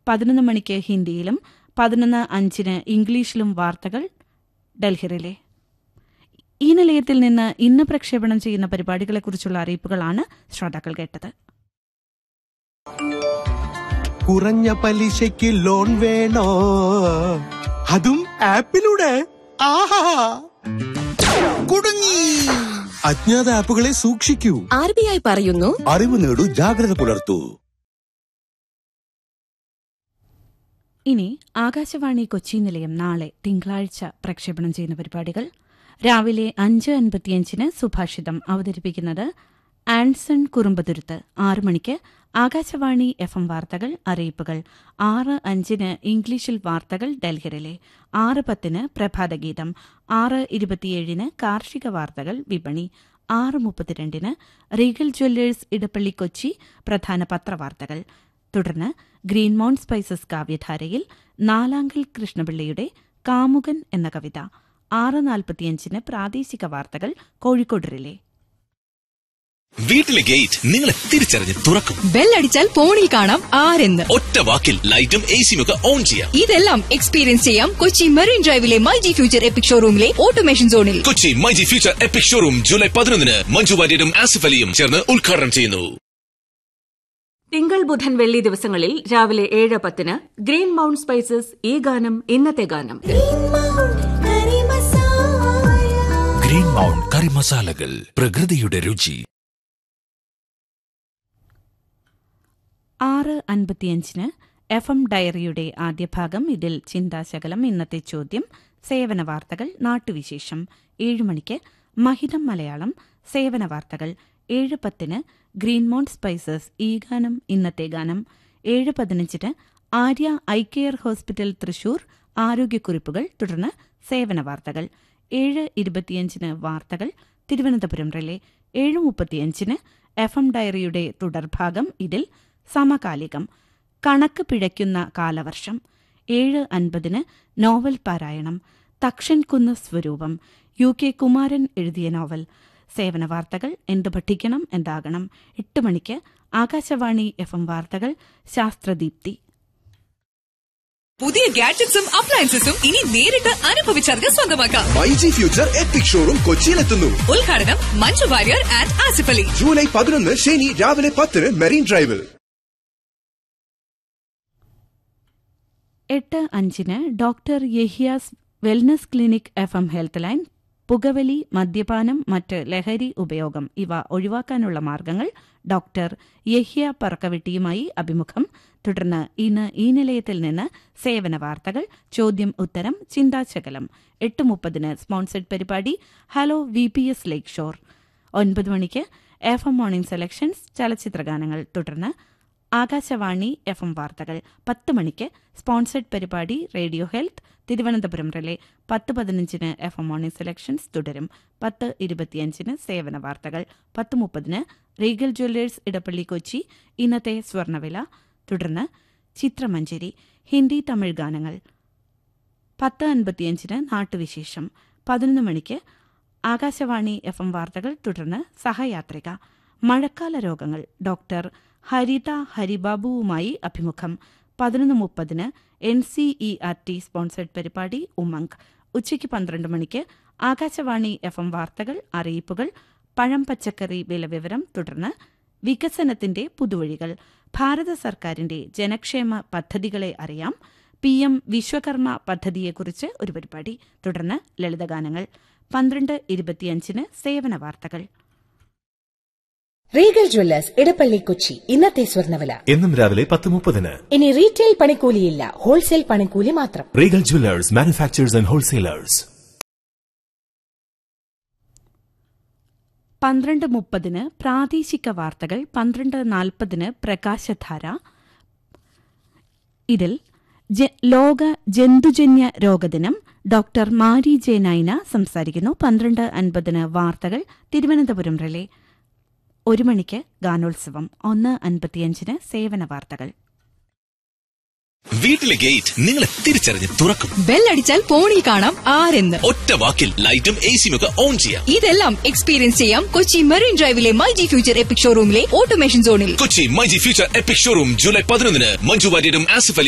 പതിനൊന്ന് മണിക്ക് ഹിന്ദിയിലും പതിനൊന്ന് അഞ്ചിന് ഇംഗ്ലീഷിലും വാർത്തകൾ ഡൽഹിറിലെ ഈ നിലയത്തിൽ നിന്ന് ഇന്ന് പ്രക്ഷേപണം ചെയ്യുന്ന പരിപാടികളെക്കുറിച്ചുള്ള അറിയിപ്പുകളാണ് ശ്രോതാക്കൾ കേട്ടത് കുറഞ്ഞ പലിശയ്ക്ക് ലോൺ വേണോ അതും ആപ്പിലൂടെ ആഹാ കുടുങ്ങി അജ്ഞാത ആപ്പുകളെ സൂക്ഷിക്കൂ ആർ ബി ഐ പറയുന്നു അറിവ് നേടൂ ജാഗ്രത പുലർത്തൂ ഇനി ആകാശവാണി കൊച്ചി നിലയം നാളെ തിങ്കളാഴ്ച പ്രക്ഷേപണം ചെയ്യുന്ന പരിപാടികൾ രാവിലെ അഞ്ച് അൻപത്തിയഞ്ചിന് സുഭാഷിതം അവതരിപ്പിക്കുന്നത് ആൻസൺ കുറുമ്പതുരുത്ത് ആറു മണിക്ക് ആകാശവാണി എഫ് എം വാർത്തകൾ അറിയിപ്പുകൾ ആറ് അഞ്ചിന് ഇംഗ്ലീഷിൽ വാർത്തകൾ ഡൽഹിറിലെ ആറ് പത്തിന് പ്രഭാതഗീതം ആറ് ഇരുപത്തിയേഴിന് കാർഷിക വാർത്തകൾ വിപണി ആറ് മുപ്പത്തിരണ്ടിന് റീഗൽ ജ്വല്ലേഴ്സ് ഇടപ്പള്ളി കൊച്ചി പ്രധാന പത്രവാർത്തകൾ തുടർന്ന് ഗ്രീൻ മൗണ്ട് സ്പൈസസ് കാവ്യധാരയിൽ നാലാങ്കൽ കൃഷ്ണപിള്ളയുടെ കാമുകൻ എന്ന കവിത ആറ് നാൽപ്പത്തിയഞ്ചിന് പ്രാദേശിക വാർത്തകൾ കോഴിക്കോട് റിലേ വീട്ടിലെ ഗേറ്റ് നിങ്ങളെ തിരിച്ചറിഞ്ഞ് തുറക്കും ബെല്ലടിച്ചാൽ ഫോണിൽ കാണാം ആരെന്ന് ഒറ്റ വാക്കിൽ ലൈറ്റും എ സിയും ഒക്കെ ഓൺ ചെയ്യാം ഇതെല്ലാം എക്സ്പീരിയൻസ് ചെയ്യാം കൊച്ചി മെറീൻ ഡ്രൈവിലെ മൈ ജി ഫ്യൂച്ചർ എപ്പിക് ഷോറൂമിലെ ഓട്ടോമേഷൻ സോണിൽ Kochi myG future epic showroom July പതിനൊന്നിന് മഞ്ജു വാര്യരും ആസിഫ് അലിയും ചേർന്ന് ഉദ്ഘാടനം ചെയ്യുന്നു തിങ്കൾ ബുധൻ വെള്ളി ദിവസങ്ങളിൽ രാവിലെ ഏഴ് പത്തിന് ഗ്രീൻ മൗണ്ട് സ്പൈസസ് ഈ ഗാനം ഇന്നത്തെ ഗാനം ഗ്രീൻ മൗണ്ട് കറി മസാലകൾ പ്രകൃതിയുടെ രുചി ആറ് അൻപത്തിയഞ്ചിന് എഫ് എം ഡയറിയുടെ ആദ്യ ഭാഗം ഇതിൽ ചിന്താശകലം ഇന്നത്തെ ചോദ്യം സേവന വാർത്തകൾ നാട്ടുവിശേഷം ഏഴ് മണിക്ക് മഹിതം മലയാളം സേവന വാർത്തകൾ ഏഴ് പത്തിന് ഗ്രീൻമോണ്ട് സ്പൈസസ് ഈ ഗാനം ഇന്നത്തെ ഗാനം ഏഴ് പതിനഞ്ചിന് Arya I care hospital Thrissur ആരോഗ്യക്കുറിപ്പുകൾ തുടർന്ന് സേവന വാർത്തകൾ ഏഴ് ഇരുപത്തിയഞ്ചിന് വാർത്തകൾ തിരുവനന്തപുരം റിലേ ഏഴ് മുപ്പത്തിയഞ്ചിന് എഫ് എം ഡയറിയുടെ തുടർഭാഗം ഇതിൽ സമകാലികം കണക്ക് പിഴയ്ക്കുന്ന കാലവർഷം ഏഴ് അൻപതിന് നോവൽ പാരായണം തക്ഷൻ കുന്ന് സ്വരൂപം യു കെ കുമാരൻ എഴുതിയ നോവൽ സേവന വാർത്തകൾ എന്ത് പഠിക്കണം എന്താകണം എട്ട് മണിക്ക് ആകാശവാണി എഫ് എം വാർത്തകൾ ശാസ്ത്രദീപ്തി പുതിയ ഗാഡ്ജറ്റ്സും അപ്ലയൻസസും ഇനി നേരിട്ട് അനുഭവിച്ചറിഞ്ഞ് സ്വന്തമാക്കാം മൈജി ഫ്യൂച്ചർ എപ്പിക് ഷോറൂം കൊച്ചിയിലെത്തുന്നു ഉദ്ഘാടനം മഞ്ജു വാര്യർ ആൻഡ് ആസിഫ് അലി ജൂലൈ പതിനൊന്ന് ശനി രാവിലെ പത്തിന് മെറീൻ ഡ്രൈവിൽ എട്ട് അഞ്ചിന് doctor Yahiya's wellness clinic F M health line പുകവലി മദ്യപാനം മറ്റ് ലഹരി ഉപയോഗം ഇവ ഒഴിവാക്കാനുള്ള മാർഗങ്ങൾ ഡോക്ടർ യഹ്യ പറക്കവെട്ടിയുമായി അഭിമുഖം തുടർന്ന് ഇന്ന് ഈ നിലയത്തിൽ നിന്ന് സേവന വാർത്തകൾ ചോദ്യം ഉത്തരം ചിന്താശകലം എട്ട് മുപ്പതിന് സ്പോൺസർഡ് പരിപാടി hello V P S lake shore ഒൻപത് മണിക്ക് എഫ് എം മോർണിംഗ് സെലക്ഷൻസ് ചലച്ചിത്രഗാനങ്ങൾ തുടർന്ന് ആകാശവാണി എഫ് എം വാർത്തകൾ പത്ത് മണിക്ക് സ്പോൺസർഡ് പരിപാടി റേഡിയോ ഹെൽത്ത് തിരുവനന്തപുരം റിലേ പത്ത് പതിനഞ്ചിന് എഫ് എം മോർണിംഗ് സെലക്ഷൻസ് തുടരും പത്ത് ഇരുപത്തിയഞ്ചിന് സേവന വാർത്തകൾ പത്ത് മുപ്പതിന് റീഗൽ ജ്വല്ലേഴ്സ് ഇടപ്പള്ളി കൊച്ചി ഇന്നത്തെ സ്വർണ്ണവില തുടർന്ന് ചിത്രമഞ്ചേരി ഹിന്ദി തമിഴ് ഗാനങ്ങൾ പത്ത് അൻപത്തിയഞ്ചിന് നാട്ടുവിശേഷം പതിനൊന്ന് മണിക്ക് ആകാശവാണി എഫ് എം വാർത്തകൾ തുടർന്ന് സഹയാത്രിക മഴക്കാല രോഗങ്ങൾ ഡോക്ടർ ഹരിത ഹരിബാബുവുമായി അഭിമുഖം പതിനൊന്ന് മുപ്പതിന് N C E R T sponsored പരിപാടി ഉമംഗ് ഉച്ചയ്ക്ക് പന്ത്രണ്ട് മണിക്ക് ആകാശവാണി എഫ് എം വാർത്തകൾ അറിയിപ്പുകൾ പഴം പച്ചക്കറി വില വിവരം തുടർന്ന് വികസനത്തിന്റെ പുതുവഴികൾ ഭാരത സർക്കാരിന്റെ ജനക്ഷേമ പദ്ധതികളെ അറിയാം പി എം വിശ്വകർമ്മ പദ്ധതിയെക്കുറിച്ച് ഒരു പരിപാടി തുടർന്ന് ലളിതഗാനങ്ങൾ പന്ത്രണ്ട് ഇരുപത്തിയഞ്ചിന് സേവന വാർത്തകൾ റീഗൽ ജ്വല്ലേഴ്സ് ഇടപ്പള്ളി കൊച്ചി ഇന്നത്തെ സ്വർണ്ണവില എന്നും രാവിലെ പത്ത് മുപ്പതിന് ഇനി റീറ്റെയിൽ പണിക്കൂലിയില്ല ഹോൾസെയിൽ പണിക്കൂലി മാത്രം regal jewellers manufacturers and wholesalers പന്ത്രണ്ട് മുപ്പതിന് പ്രാദേശിക വാർത്തകൾ പന്ത്രണ്ട് നാൽപ്പതിന് പ്രകാശധാര ഇതിൽ ജ- ലോക ജന്തുജന്യ രോഗദിനം ഡോക്ടർ മാരി ജെ നൈന സംസാരിക്കുന്നു പന്ത്രണ്ട് അൻപതിന് വാർത്തകൾ തിരുവനന്തപുരം റിലേ ഒരു മണിക്ക് ഗാനോത്സവം ഒന്ന് അൻപത്തിയഞ്ചിന് സേവന വാർത്തകൾ വീട്ടിലെ ഗേറ്റ് നിങ്ങളെ തിരിച്ചറിഞ്ഞ് തുറക്കും ബെല്ലടിച്ചാൽ ഫോണിൽ കാണാം ആരെന്ന് ഒറ്റ വാക്കിൽ ലൈറ്റും എ സിയും ഒക്കെ ഓൺ ചെയ്യാം ഇതെല്ലാം എക്സ്പീരിയൻസ് ചെയ്യാം കൊച്ചി മെറീൻ ഡ്രൈവിലെ മൈ ജി ഫ്യൂച്ചർ എപ്പിക് ഷോറൂമിലെ ഓട്ടോമേഷൻ സോണിൽ Kochi myG future epic showroom July പതിനൊന്നിന് മഞ്ജു വാര്യരും ആസിഫ് അലിയും